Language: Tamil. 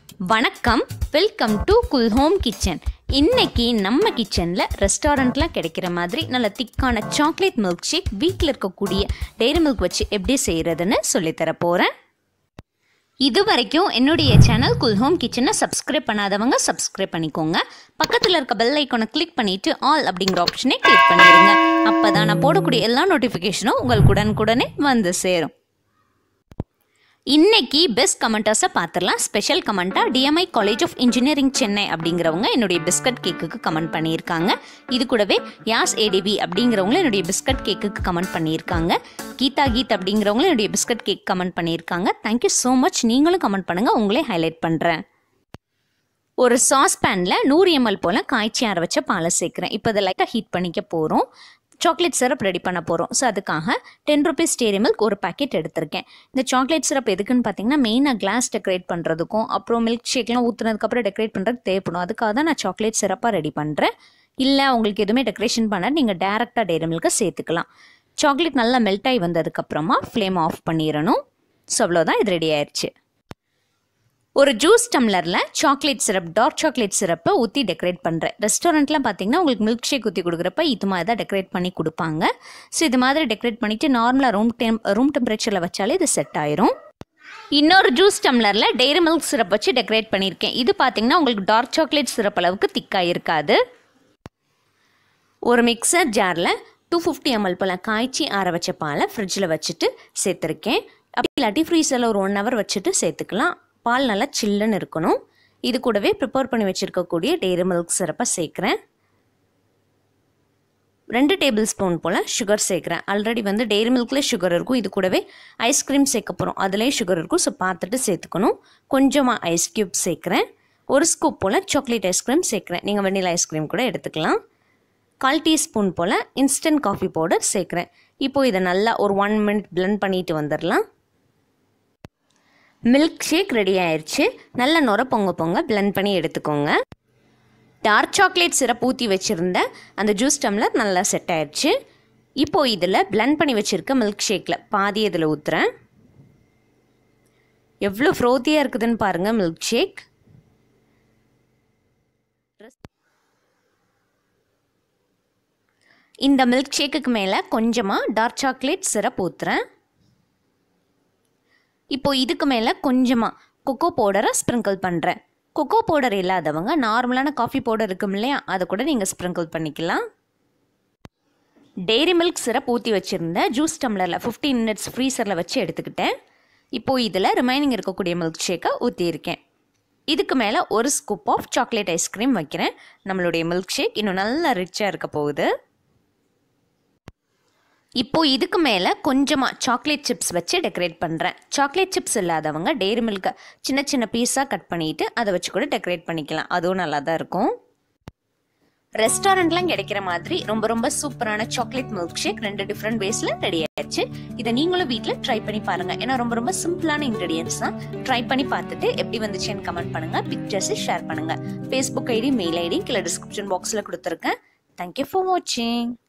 வணக்கம் welcome to cool home kitchen இன்னைக்கு நம்ம கிச்சனில் ரெஸ்டாரண்ட்லாம் கிடைக்கிற மாதிரி நல்ல திக்கான சாக்லேட் மில்க் ஷேக் வீட்டில் இருக்கக்கூடிய டெய்ரி மில்க் வச்சு எப்படி செய்கிறதுன்னு சொல்லித்தர போகிறேன் இது வரைக்கும் என்னுடைய சேனல் குல் ஹோம் கிச்சனை சப்ஸ்கிரைப் பண்ணாதவங்க சப்ஸ்கிரைப் பண்ணிக்கோங்க பக்கத்தில் இருக்க பெல் ஐக்கானை கிளிக் பண்ணிட்டு ஆல் அப்படிங்கிற ஆப்ஷனை கிளிக் பண்ணிடுங்க அப்போ தான் நான் போடக்கூடிய எல்லா நோட்டிஃபிகேஷனும் உங்களுக்கு உடனுக்குடனே வந்து சேரும் இன்னைக்கு பெஸ்ட் கமெண்டர்ஸை பார்த்துடலாம் ஸ்பெஷல் கமெண்ட்டாக TMI college of engineering Chennai அப்படிங்கிறவங்க என்னுடைய பிஸ்கட் கேக்குக்கு கமெண்ட் பண்ணியிருக்காங்க இது கூடவே யாஸ் ஏடிபி அப்படிங்கிறவங்களும் என்னுடைய பிஸ்கட் கேக்குக்கு கமெண்ட் பண்ணியிருக்காங்க கீதா கீத் அப்படிங்கிறவங்களும் என்னுடைய பிஸ்கட் கேக் கமெண்ட் பண்ணியிருக்காங்க தேங்க்யூ ஸோ மச் நீங்களும் கமெண்ட் பண்ணுங்கள் உங்களே ஹைலைட் பண்ணுறேன் ஒரு சாஸ் பேனில் நூறு எம்எல் போல் காய்ச்சி ஆற வச்ச பாலை சேர்க்குறேன் இப்போ இதை லைட்டாக ஹீட் பண்ணிக்க போகிறோம் சாக்லேட் சிரப் ரெடி பண்ண போகிறோம் ஸோ அதுக்காக டென் ருபீஸ் டேரி மில்க் ஒரு பாக்கெட் எடுத்திருக்கேன் இந்த சாக்லேட் சிரப் எதுக்குன்னு பார்த்தீங்கன்னா மெயினாக கிளாஸ் டெக்கரேட் பண்ணுறதுக்கும் அப்புறம் மில்க் ஷேக்லாம் ஊற்றுனதுக்கப்புறம் டெக்கரேட் பண்ணுறதுக்கு தேவைப்படும் அதுக்காக தான் நான் சாக்லேட் சிரப்பாக ரெடி பண்ணுறேன் இல்லை உங்களுக்கு எதுவுமே டெக்கரேஷன் பண்ண நீங்கள் டேரெக்டாக டேரி மில்கை சேர்த்துக்கலாம் சாக்லேட் நல்லா மெல்ட் ஆகி வந்ததுக்கப்புறமா ஃப்ளேம் ஆஃப் பண்ணிடணும் ஸோ அவ்வளோதான் இது ரெடி ஆயிடுச்சு ஒரு ஜூஸ் டம்ளரில் சாக்லேட் சிரப் டார்க் சாக்லேட் சிரப்பை ஊற்றி டெக்கரேட் பண்ணுறேன் ரெஸ்டாரண்ட்லாம் பார்த்தீங்கன்னா உங்களுக்கு மில்க் ஷேக் ஊற்றி கொடுக்குறப்ப இது மாதிரி தான் டெக்கரேட் பண்ணி கொடுப்பாங்க ஸோ இது மாதிரி டெக்கரேட் பண்ணிவிட்டு நார்மலாக ரூம் டெம் ரூம் டெம்பரேச்சரில் வச்சாலே இது செட் ஆயிரும் இன்னொரு ஜூஸ் டம்ளரில் டெய்ரி மில்க் சிரப் வச்சு டெக்கரேட் பண்ணியிருக்கேன் இது பார்த்தீங்கன்னா உங்களுக்கு டார்க் சாக்லேட் சிரப் அளவுக்கு திக்காக இருக்காது ஒரு மிக்சர் ஜாரில் டூ ஃபிஃப்டி எம்எல் போல் காய்ச்சி ஆற வச்ச பாலை ஃப்ரிட்ஜில் வச்சுட்டு சேர்த்துருக்கேன் அப்படி இல்லாட்டி ஃப்ரீசரில் ஒரு ஒன் ஹவர் வச்சுட்டு சேர்த்துக்கலாம் பால் நல்லா சில்லுன்னு இருக்கணும் இது கூடவே ப்ரிப்பேர் பண்ணி வச்சுருக்கக்கூடிய டெய்ரி மில்க் சிரப்பை சேர்க்குறேன் ரெண்டு டேபிள் ஸ்பூன் போல் சுகர் சேர்க்குறேன் ஆல்ரெடி வந்து டெய்ரி மில்கில் சுகர் இருக்கும் இது கூடவே ஐஸ்கிரீம் சேர்க்க போகிறோம் அதுலேயும் சுகர் இருக்கும் ஸோ பார்த்துட்டு சேர்த்துக்கணும் கொஞ்சமாக ஐஸ் க்யூப் சேர்க்குறேன் ஒரு ஸ்கூப் போல் சாக்லேட் ஐஸ்கிரீம் சேர்க்குறேன் நீங்கள் வெண்ணிலா ஐஸ்கிரீம் கூட எடுத்துக்கலாம் கால் டீஸ்பூன் போல் இன்ஸ்டன்ட் காஃபி பவுடர் சேர்க்குறேன் இப்போது இதை நல்லா ஒரு ஒன் மினிட் பிளெண்ட் பண்ணிட்டு வந்துடலாம் மில்க் ஷேக் ரெடி ஆயிடுச்சு நல்ல நுர பொங்க பொங்க பிளெண்ட் பண்ணி எடுத்துக்கோங்க டார்க் சாக்லேட் சிரப் ஊற்றி வச்சுருந்த அந்த ஜூஸ் டம்ளர் நல்லா செட் ஆயிடுச்சு இப்போது இதில் பிளெண்ட் பண்ணி வச்சுருக்க மில்க் ஷேக்கில் பாதி இதில் ஊற்றுறேன் எவ்வளோ ஃப்ரோத்தியாக இருக்குதுன்னு பாருங்கள் மில்க் ஷேக் இந்த மில்க் ஷேக்குக்கு மேலே கொஞ்சமாக டார்க் சாக்லேட் சிரப் ஊற்றுறேன் இப்போ இதுக்கு மேலே கொஞ்சமாக கொக்கோ பவுடரை ஸ்ப்ரிங்கிள் பண்ணுறேன் கொக்கோ பவுடர் இல்லாதவங்க நார்மலான காஃபி பவுடர் இருக்கும் இல்லையா அதை கூட நீங்கள் ஸ்ப்ரிங்கிள் பண்ணிக்கலாம் டெய்ரி மில்க் சிரப் ஊற்றி வச்சுருந்த ஜூஸ் டம்ளரில் ஃபிஃப்டீன் மினிட்ஸ் ஃப்ரீசரில் வச்சு எடுத்துக்கிட்டேன் இப்போது இதில் ரிமைனிங் இருக்கக்கூடிய மில்க் ஷேக்கை ஊற்றியிருக்கேன் இதுக்கு மேலே ஒரு ஸ்கூப் ஆஃப் சாக்லேட் ஐஸ்கிரீம் வைக்கிறேன் நம்மளுடைய மில்க் ஷேக் இன்னும் நல்லா ரிச்சாக இருக்க போகுது இப்போது இதுக்கு மேலே கொஞ்சமாக சாக்லேட் சிப்ஸ் வச்சு டெக்கரேட் பண்ணுறேன் சாக்லேட் சிப்ஸ் இல்லாதவங்க டெய்ரி மில்கை சின்ன சின்ன பீஸாக கட் பண்ணிவிட்டு அதை வச்சு கூட டெக்கரேட் பண்ணிக்கலாம் அதுவும் நல்லா தான் இருக்கும் ரெஸ்டாரண்ட்லாம் கிடைக்கிற மாதிரி ரொம்ப ரொம்ப சூப்பரான சாக்லேட் மில்க் ஷேக் ரெண்டு டிஃப்ரெண்ட் வேஸில் ரெடி ஆயிடுச்சு இதை நீங்களும் வீட்டில் ட்ரை பண்ணி பாருங்கள் ஏன்னா ரொம்ப ரொம்ப சிம்பிளான இன்க்ரீடியன்ஸ் தான் ட்ரை பண்ணி பார்த்துட்டு எப்படி வந்துச்சுன்னு கமெண்ட் பண்ணுங்கள் பிக்சர்ஸை ஷேர் பண்ணுங்கள் ஃபேஸ்புக் ஐடி மெயில் ஐடி கீழே டிஸ்கிரிப்ஷன் பாக்ஸில் கொடுத்துருக்கேன் தேங்க்யூ ஃபார் வாட்சிங்